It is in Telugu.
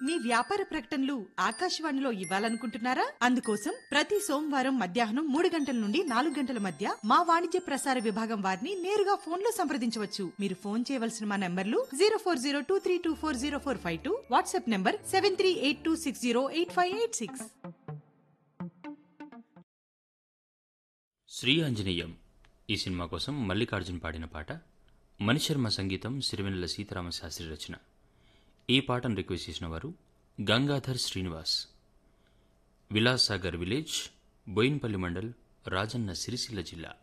మీ వ్యాపార ప్రకటనలు ఆకాశవాణిలో ఇవ్వాలనుకుంటున్నారా అందుకోసం ప్రతి సోమవారం మధ్యాహ్నం మూడు గంటల నుండి నాలుగు గంటల మధ్య మా వాణిజ్య ప్రసార విభాగం వారిని నేరుగా ఫోన్ లో సంప్రదించవచ్చు మీరు ఫోన్ చేయవలసిన మా నంబర్లు zero four zero two three two four zero four five two WhatsApp number seven three eight two six zero eight five eight six Sri Anjaneyam ఈ సినిమా కోసం మల్లికార్జున్ పాడిన పాట మణిశర్మ సంగీతం సిరివెన్నెల సీతారామ శాస్త్రి రచన ఈ పాటను రిక్వెస్ట్ చేసిన వారు గంగాధర్ శ్రీనివాస్ విలాస్ సాగర్ విలేజ్ బోయిన్పల్లి మండల్ రాజన్న సిరిసిల్ల జిల్లా